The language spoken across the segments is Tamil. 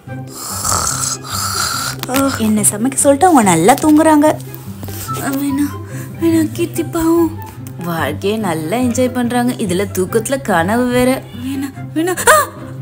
என்ன சமைக்க சொல்லிட்டு அவங்க நல்லா தூங்குறாங்க வேணா வேணா கீர்த்தி பாவம் வாழ்க்கையை நல்லா என்ஜாய் பண்றாங்க இதுல தூக்கத்துல கனவு வேற வேணா வேணா ஆ!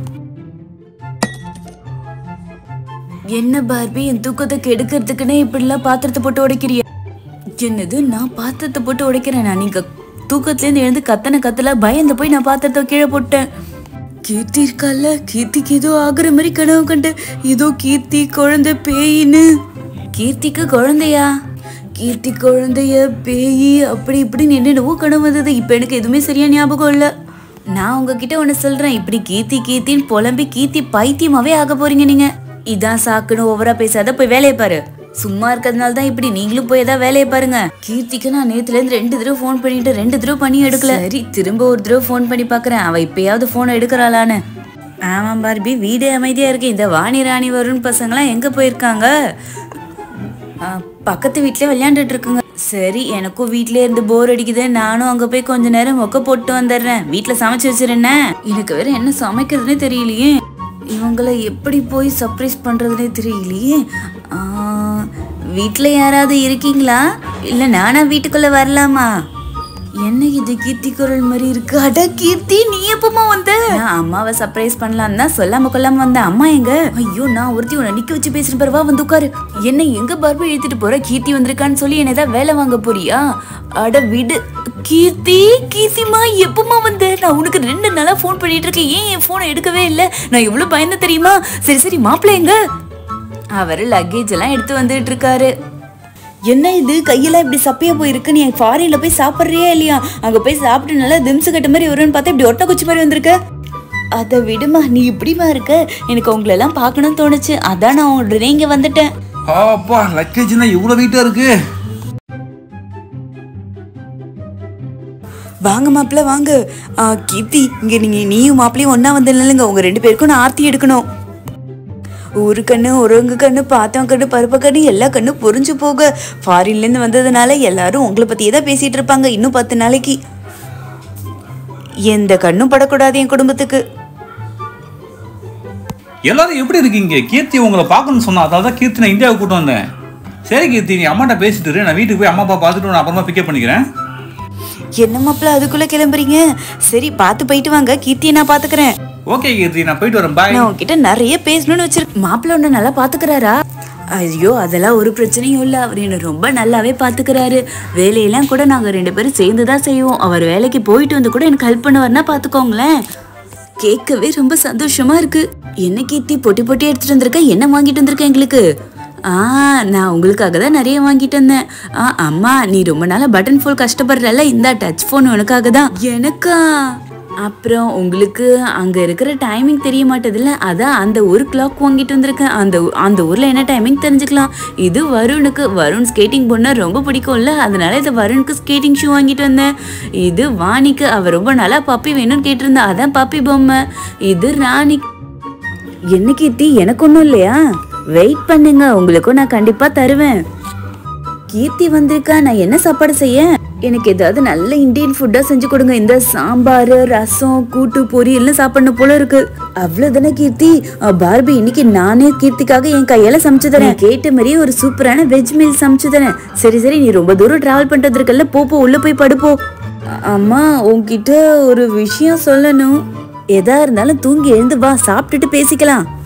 என்ன பார்பி என் தூக்கத்தை கெடுக்கிறதுக்குன்னே இப்படிலாம் பாத்திரத்தை போட்டு உடைக்கிறிய என்னது நான் பாத்திரத்தை போட்டு உடைக்கிறேன் நான் நீங்க தூக்கத்துலேருந்து எழுந்து கத்தன கத்தல பயந்து போய் நான் பாத்திரத்தை கீழே போட்டேன் கீர்த்தி இருக்கால கீர்த்திக்கு ஏதோ ஆகுற மாதிரி கனவு கண்டு ஏதோ கீர்த்தி குழந்தை பேயின்னு கீர்த்திக்கு குழந்தையா கீர்த்தி குழந்தைய பேயி அப்படி இப்படி என்னென்னவோ கனவு வந்தது இப்போ எனக்கு எதுவுமே சரியா ஞாபகம் இல்லை நான் உங்ககிட்ட ஒன்று சொல்றேன் இப்படி கீர்த்தி கீர்த்தின்னு புலம்பி கீர்த்தி பைத்தியமாவே ஆக போறீங்க நீங்க இதான் சாக்குன்னு ஓவரா பேசாத போய் வேலையை பாரு சும்மா இருக்கிறதுனால தான் இப்படி நீங்களும் போய் ஏதாவது வேலையை பாருங்க கீர்த்திக்கு நான் நேத்துல இருந்து ரெண்டு தடவை ஃபோன் பண்ணிட்டு ரெண்டு தடவை பண்ணி எடுக்கல சரி திரும்ப ஒரு தடவை ஃபோன் பண்ணி பார்க்கறேன் அவ இப்பயாவது ஃபோன் எடுக்கறாளான்னு ஆமாம் பார்பி வீடே அமைதியா இருக்கு இந்த வாணி ராணி வருண் பசங்களாம் எங்க போயிருக்காங்க ஆ, பக்கத்து வீட்லயே விளையாண்டுட்டு இருக்குங்க சரி எனக்கும் வீட்லயே இருந்து போர் அடிக்குது நானும் அங்க போய் கொஞ்ச நேரம் மொக்க போட்டு வந்துடுறேன் வீட்ல சமைச்சு வச்சிருந்தேன் எனக்கு வேற என்ன சமைக்கிறதுனே தெரியலையே இவங்களை எப்படி போய் சர்ப்ரைஸ் பண்றதுனே தெரியலையே ஆ, வீட்ல யாராவது இருக்கீங்களா இல்ல நானா வீட்டுக்குள்ள வரலாமா என்ன இது கீர்த்தி குரல் மாதிரி இருக்கு அட கீர்த்தி நீ எப்பமா வந்த நான் அம்மாவை சர்ப்ரைஸ் பண்ணலாம் தான் சொல்லாம கொள்ளாம வந்தேன் அம்மா எங்க ஐயோ நான் ஒருத்தி உன்னை நிக்க வச்சு பேசுறேன் பாரு வா வந்து உட்காரு என்ன எங்க பார்வை இழுத்துட்டு போற கீர்த்தி வந்திருக்கான்னு சொல்லி என்ன ஏதாவது வேலை வாங்க போறியா அட விடு கீர்த்தி கீர்த்திமா எப்பமா வந்த நான் உனக்கு ரெண்டு நாளா ஃபோன் பண்ணிட்டு இருக்கேன் ஏன் என் போனை எடுக்கவே இல்லை நான் எவ்வளவு பயந்த தெரியுமா சரி சரி மாப்பிள்ளை எங்க அவர் லக்கேஜ் எல்லாம் எடுத்து வந்துட்டு இருக்காரு என்ன இது கையெல்லாம் இப்படி சப்பையா போயிருக்கு நீ ஃபாரின்ல போய் சாப்பிட்றியா இல்லையா அங்க போய் சாப்பிட்டு நல்லா திம்சு கட்ட மாதிரி வரும்னு பார்த்தா இப்படி ஒட்ட குச்சி மாதிரி வந்திருக்க அதை விடுமா நீ இப்படிமா இருக்க எனக்கு உங்களெல்லாம் பார்க்கணும்னு தோணுச்சு அதான் நான் உடனே இங்க வந்துட்டேன் அப்பா லக்கேஜ்னா இவ்வளோ வெயிட்டாக இருக்கு வாங்க மாப்பிள்ள வாங்க ஆ, கீர்த்தி இங்க நீங்க நீயும் மாப்பிளையும் ஒண்ணா வந்து நில்லுங்க உங்க ரெண்டு பேருக்கும் நான் ஆர்த்தி எடுக்கணும் ஒரு கண்ணு ஒருங்க கண்ணு பாத்தம் கண்ணு பருப்ப கண்ணு எல்லா கண்ணு புரிஞ்சு போக ஃபாரின்ல இருந்து வந்ததுனால எல்லாரும் உங்களை பத்தியே தான் பேசிட்டு இருப்பாங்க இன்னும் பத்து நாளைக்கு எந்த கண்ணும் படக்கூடாது என் குடும்பத்துக்கு எல்லாரும் எப்படி இருக்கீங்க கீர்த்தி உங்களை பார்க்கணும்னு சொன்னா அதால தான் கீர்த்தி நான் இந்தியாவுக்கு கூட்டு வந்தேன் சரி கீர்த்தி நீ அம்மாட்ட பேசிட்டு இரு. நான் வீட்டுக்கு போய் அம்மா அப்பா பார்த்துட்டு நான் அப்புறமா பிக்கப் பண்ணிக்கிறேன் என்ன மாப்பிள்ள அதுக்குள்ள கிளம்புறீங்க சரி பார்த்து போயிட்டு வாங்க கீர்த்தியை நான் பாத்துக்கிறேன் ஓகே கீர்த்தி நான் போயிட்டு வரேன் பாய் நான் உன்கிட்ட நிறைய பேசணும்னு வச்சிருக்கேன் மாப்பிள்ள உன்னை நல்லா பாத்துக்கிறாரா ஐயோ அதெல்லாம் ஒரு பிரச்சனையும் இல்லை அவர் என்னை ரொம்ப நல்லாவே பாத்துக்கிறாரு வேலையெல்லாம் கூட நாங்க ரெண்டு பேரும் சேர்ந்து தான் செய்வோம் அவர் வேலைக்கு போயிட்டு வந்து கூட எனக்கு ஹெல்ப் பண்ணுவார்னா பாத்துக்கோங்களேன் கேட்கவே ரொம்ப சந்தோஷமா இருக்கு என்ன கீர்த்தி பொட்டி பொட்டி எடுத்துட்டு வந்திருக்க என்ன வாங்கிட்டு வந்திருக்க எங்களுக்கு ஆ நான் உங்களுக்காக தான் நிறைய வாங்கிட்டு வந்தேன் ஆ அம்மா நீ ரொம்ப நாளா பட்டன் ஃபோன் கஷ்டப்படுறல இந்த டச் ஃபோன் உனக்காக தான் எனக்கா அப்புறம் உங்களுக்கு அங்க இருக்கிற டைமிங் தெரிய மாட்டேதுல்ல அதான் அந்த ஒரு கிளாக் வாங்கிட்டு வந்திருக்கேன் அந்த ஊ- அந்த ஊர்ல என்ன டைமிங் தெரிஞ்சுக்கலாம் இது வருணுக்கு வருண் ஸ்கேட்டிங் பண்ண ரொம்ப பிடிக்கும்ல அதனால இது வருணுக்கு ஸ்கேட்டிங் ஷூ வாங்கிட்டு வந்தேன் இது வாணிக்கு அவ ரொம்ப நாளா பப்பி வேணும்னு கேட்டிருந்தா அதான் பப்பி பொம்மை இது ராணி என்ன கீர்த்தி எனக்கு ஒன்றும் இல்லையா வெயிட் பண்ணுங்க உங்களுக்கும் நான் கண்டிப்பா தருவேன் கீர்த்தி வந்திருக்கா நான் என்ன சாப்பாடு செய்ய எனக்கு ஏதாவது நல்ல இந்தியன் ஃபுட்டா செஞ்சு கொடுங்க இந்த சாம்பார் ரசம் கூட்டு பொரியல்னு சாப்பிடணும் போல இருக்கு அவ்வளவுதானே கீர்த்தி அஹ், பார்பி இன்னைக்கு நானே கீர்த்திக்காக என் கையால சமைச்சு தரேன் கேட்ட மாதிரியே ஒரு சூப்பரான வெஜ் மீல் சமைச்சு தரேன் சரி சரி நீ ரொம்ப தூரம் டிராவல் பண்ணிட்டு வந்திருக்கல போ போ உள்ள போய் படுப்போ அ- அம்மா உன்கிட்ட ஒரு விஷயம் சொல்லணும் எதா இருந்தாலும் தூங்கி எழுந்து வா சாப்பிட்டுட்டு பேசிக்கலாம்